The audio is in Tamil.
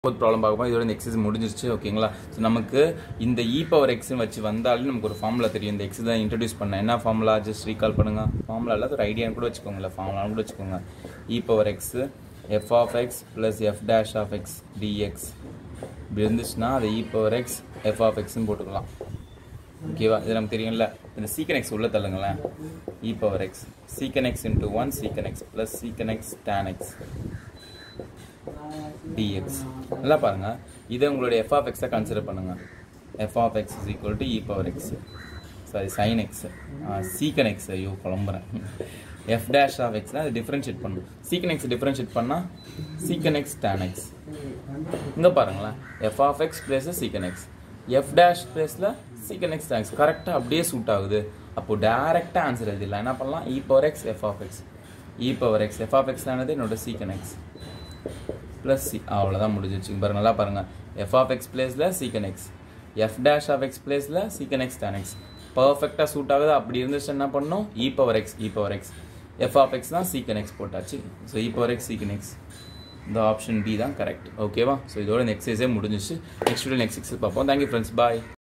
ஃபோர்த் ப்ராப்ளம் பார்க்கும்போது இதோட இந்த எக்ஸஸ் முடிஞ்சிருச்சு ஓகேங்களா ஸோ நமக்கு இந்த இ பவர் எக்ஸ்னு வச்சு வந்தாலும் நமக்கு ஒரு ஃபார்முலா தெரியும் இந்த எக்ஸ் தான் இன்ட்ரடியூஸ் பண்ணேன் என்ன ஃபார்முலா ஜஸ்ட் ரீகால் பண்ணுங்க ஃபார்முலா இல்லாத ஒரு ஐடியான்னு கூட வச்சுக்கோங்களேன் ஃபார்முலான்னு கூட வச்சுக்கோங்க e power x f of x plus f dash of x dx இப்படி இருந்துச்சுன்னா அதை e power x f of எக்ஸ்னு போட்டுக்கலாம் ஓகேவா இது நமக்கு தெரியும்ல இந்த சீக்கன் எக்ஸ் உள்ள தள்ளுங்களேன் e power x secant x into one secant x plus secant x tan x dx நல்லா பாருங்க இதை உங்களுடைய எஃப் ஆஃப் எக்ஸை கன்சிடர் பண்ணுங்க f of x is equal to e power x sorry sine x secant x ஐயோ குழம்புறேன் எஃப் டேஷ் ஆஃப் எக்ஸ்னா அது டிஃப்ரென்ஷியேட் பண்ணும் சீக்கன் எக்ஸ் டிஃப்ரென்ஷியேட் பண்ணால் சீக்கன் எக்ஸ் டேன் எக்ஸ் இங்கே பாருங்களேன் f of x place secant x f dash பிளேஸில் சீக்கன் எக்ஸ் டேன் எக்ஸ் கரெக்டாக அப்படியே சூட் ஆகுது அப்போ டேரெக்டாக ஆன்சர் எழுதிடலாம் என்ன பண்ணலாம் e power x f of x e power x f of x ஆனது என்னோட சீக்கன் எக்ஸ் ப்ளஸ் சி அவ்வளோதான் முடிஞ்சிச்சு பாருங்க நல்லா பாருங்க எஃப் ஆஃப் எக்ஸ் பிளேஸில் secant x f dash of x பிளேஸில் சீக்கன் எக்ஸ் டேன் எக்ஸ் பர்ஃபெக்டாக சூட் ஆகுது அப்படி இருந்துச்சு என்ன பண்ணணும் e power x e power x f of x தான் சீக்கன் எக்ஸ் போட்டாச்சு so e power x secant x இந்த ஆப்ஷன் டி தான் கரெக்ட் ஓகேவா ஸோ இதோட இந்த எக்ஸசைஸே முடிஞ்சிச்சு நெக்ஸ்ட் வீடியோ நெக்ஸ்ட் எக்ஸஸ் பார்ப்போம் தேங்க்யூ ஃப்ரெண்ட்ஸ் பாய்